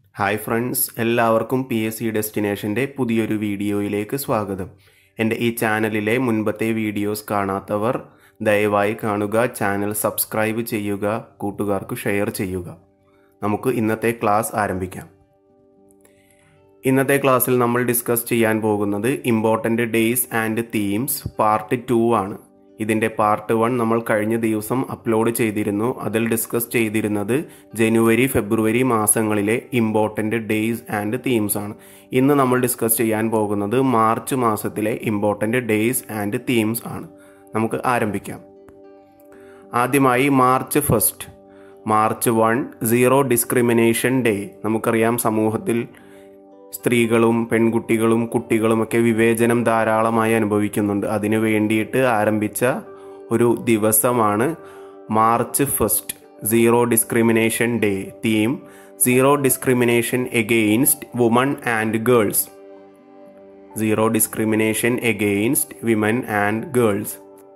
hi friends എല്ലാവർക്കും P S C ഡെസ്റ്റിനേഷൻ്റെ പുതിയൊരു വീഡിയോയിലേക്ക് സ്വാഗതം എൻ്റെ ഈ ചാനലിലെ മുൻപത്തെ വീഡിയോസ് കാണാത്തവർ ദയവായി കാണുക ചാനൽ സബ്സ്ക്രൈബ് ചെയ്യുക കൂട്ടുകാർക്ക് ഷെയർ ചെയ്യുക നമുക്ക് ഇന്നത്തെ ക്ലാസ് ആരംഭിക്കാം ഇന്നത്തെ ക്ലാസ്സിൽ നമ്മൾ ഡിസ്കസ് ചെയ്യാൻ പോകുന്നത് important days and themes part two ആണ് ഇതിൻ്റെ പാർട്ട് വൺ നമ്മൾ കഴിഞ്ഞ ദിവസം അപ്ലോഡ് ചെയ്തിരുന്നു അതിൽ ഡിസ്കസ് ചെയ്തിരുന്നത് ജനുവരി ഫെബ്രുവരി മാസങ്ങളിലെ ഇമ്പോർട്ടൻ്റ് ഡേയ്സ് ആൻഡ് തീംസ് ആണ് ഇന്ന് നമ്മൾ ഡിസ്കസ് ചെയ്യാൻ പോകുന്നത് മാർച്ച് മാസത്തിലെ ഇമ്പോർട്ടൻ്റ് ഡേയ്സ് ആൻഡ് തീംസ് ആണ് നമുക്ക് ആരംഭിക്കാം ആദ്യമായി March first March one zero discrimination day നമുക്കറിയാം സമൂഹത്തിൽ സ്ത്രീകളും പെൺകുട്ടികളും കുട്ടികളുമൊക്കെ വിവേചനം ധാരാളമായി അനുഭവിക്കുന്നുണ്ട് അതിനു വേണ്ടിയിട്ട് ആരംഭിച്ച ഒരു ദിവസമാണ് March first zero discrimination day theme zero discrimination against woman and girls zero discrimination against women and girls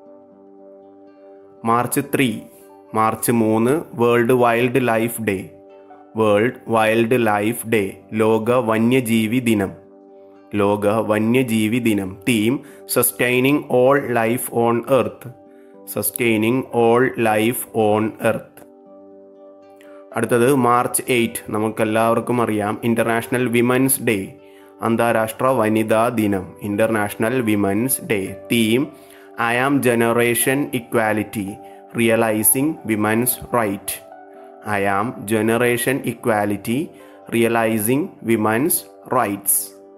March three March മൂന്ന് world wildlife day world wildlife day ലോക വന്യജീവി ദിനം ലോക വന്യജീവി ദിനം theme sustaining all life on earth sustaining all life on earth അടുത്തത് March eight നമുക്കെല്ലാവർക്കും അറിയാം ഇൻ്റർനാഷണൽ വിമൻസ് ഡേ അന്താരാഷ്ട്ര വനിതാ ദിനം international women's day theme I am generation equality realising women's right I am generation equality realising women's rights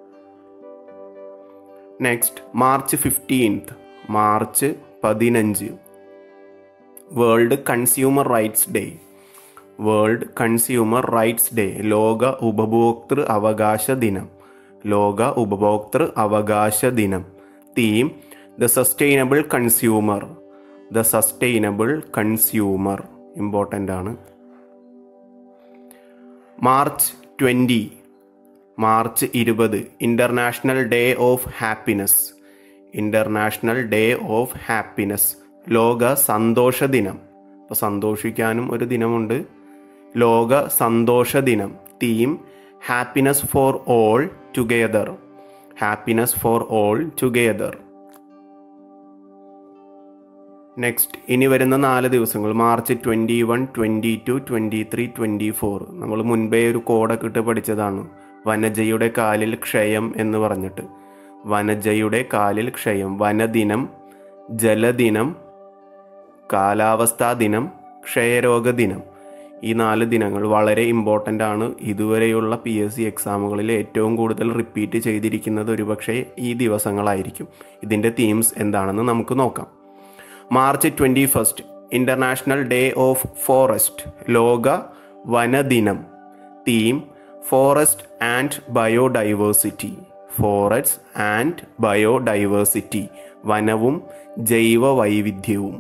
next March fifteenth March പതിനഞ്ച് world consumer rights day world consumer rights day ലോക ഉപഭോക്തൃ അവകാശ ദിനം ലോക ഉപഭോക്തൃ അവകാശ ദിനം theme the sustainable consumer the sustainable consumer important ആണ് മാർച്ച് ട്വൻ്റി മാർച്ച് ഇരുപത് international day of happiness international day of happiness ലോക സന്തോഷ ദിനം അപ്പോൾ സന്തോഷിക്കാനും ഒരു ദിനമുണ്ട് ലോക സന്തോഷ ദിനം theme happiness for all together happiness for all together next ഇനി വരുന്ന നാല് ദിവസങ്ങൾ March twenty one twenty two twenty three twenty four നമ്മൾ മുൻപേ ഒരു കോഡൊക്കെ ഇട്ട് പഠിച്ചതാണ് വനജയുടെ കാലിൽ ക്ഷയം എന്ന് പറഞ്ഞിട്ട് വനജയുടെ കാലിൽ ക്ഷയം വനദിനം ജലദിനം കാലാവസ്ഥാ ദിനം ക്ഷയരോഗ ദിനം ഈ നാല് ദിനങ്ങൾ വളരെ ഇമ്പോർട്ടൻ്റ് ആണ് ഇതുവരെയുള്ള പി എസ് സി എക്സാമുകളിൽ ഏറ്റവും കൂടുതൽ റിപ്പീറ്റ് ചെയ്തിരിക്കുന്നത് ഒരുപക്ഷെ ഈ ദിവസങ്ങളായിരിക്കും ഇതിൻ്റെ തീംസ് എന്താണെന്ന് നമുക്ക് നോക്കാം March twenty first international day of forest ലോക വനദിനം theme forest and biodiversity forest and biodiversity വനവും ജൈവ വൈവിധ്യവും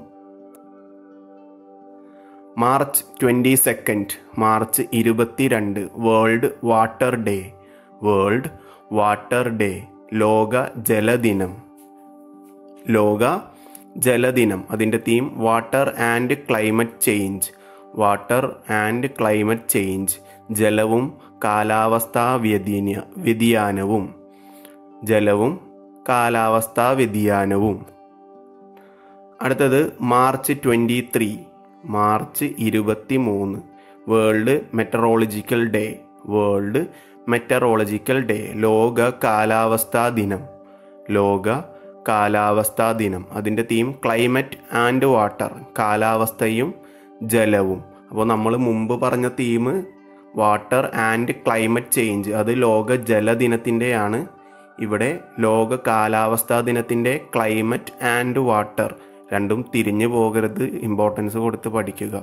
മാർച്ച് ട്വൻറ്റി സെക്കൻഡ് മാർച്ച് ഇരുപത്തിരണ്ട് world water day world water day ലോക ജലദിനം ലോക ജലദിനം അതിൻ്റെ theme water and climate change water and climate change ജലവും കാലാവസ്ഥാ വ്യതിയ വ്യതിയാനവും ജലവും കാലാവസ്ഥാ വ്യതിയാനവും അടുത്തത് മാർച്ച് ട്വൻറ്റി ത്രീ മാർച്ച് ഇരുപത്തി മൂന്ന് world meteorological day world meteorological day ലോക കാലാവസ്ഥാ ദിനം ലോക കാലാവസ്ഥാ ദിനം അതിൻ്റെ തീം ക്ലൈമറ്റ് ആൻഡ് വാട്ടർ കാലാവസ്ഥയും ജലവും അപ്പോൾ നമ്മൾ മുമ്പ് പറഞ്ഞ theme water and climate change അത് ലോക ജലദിനത്തിൻ്റെയാണ് ഇവിടെ ലോക കാലാവസ്ഥാ ദിനത്തിൻ്റെ ക്ലൈമറ്റ് ആൻഡ് വാട്ടർ രണ്ടും തിരിഞ്ഞു പോകരുത് ഇമ്പോർട്ടൻസ് കൊടുത്ത് പഠിക്കുക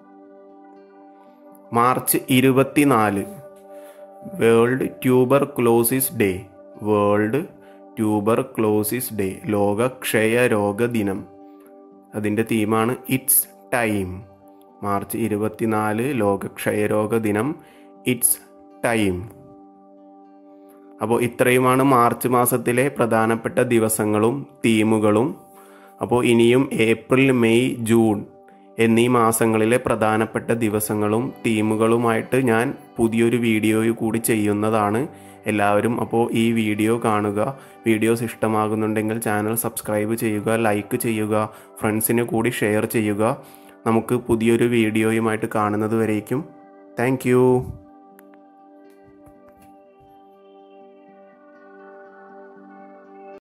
മാർച്ച് ഇരുപത്തിനാല് world tuberculosis day world tuberculosis day ലോക ക്ഷയരോഗ ദിനം അതിൻ്റെ തീമാണ് ഇറ്റ്സ് ടൈം മാർച്ച് ഇരുപത്തിനാല് ലോക ക്ഷയരോഗ ദിനം ഇറ്റ്സ് ടൈം അപ്പോൾ ഇത്രയുമാണ് മാർച്ച് മാസത്തിലെ പ്രധാനപ്പെട്ട ദിവസങ്ങളും തീമുകളും അപ്പോൾ ഇനിയും ഏപ്രിൽ മെയ് ജൂൺ എന്നീ മാസങ്ങളിലെ പ്രധാനപ്പെട്ട ദിവസങ്ങളും തീമുകളുമായിട്ട് ഞാൻ പുതിയൊരു വീഡിയോ കൂടി ചെയ്യുന്നതാണ് എല്ലാവരും അപ്പോൾ ഈ വീഡിയോ കാണുക വീഡിയോസ് ഇഷ്ടമാകുന്നുണ്ടെങ്കിൽ ചാനൽ സബ്സ്ക്രൈബ് ചെയ്യുക ലൈക്ക് ചെയ്യുക ഫ്രണ്ട്സിന് കൂടി ഷെയർ ചെയ്യുക നമുക്ക് പുതിയൊരു വീഡിയോയുമായിട്ട് കാണുന്നത് വരേക്കും താങ്ക്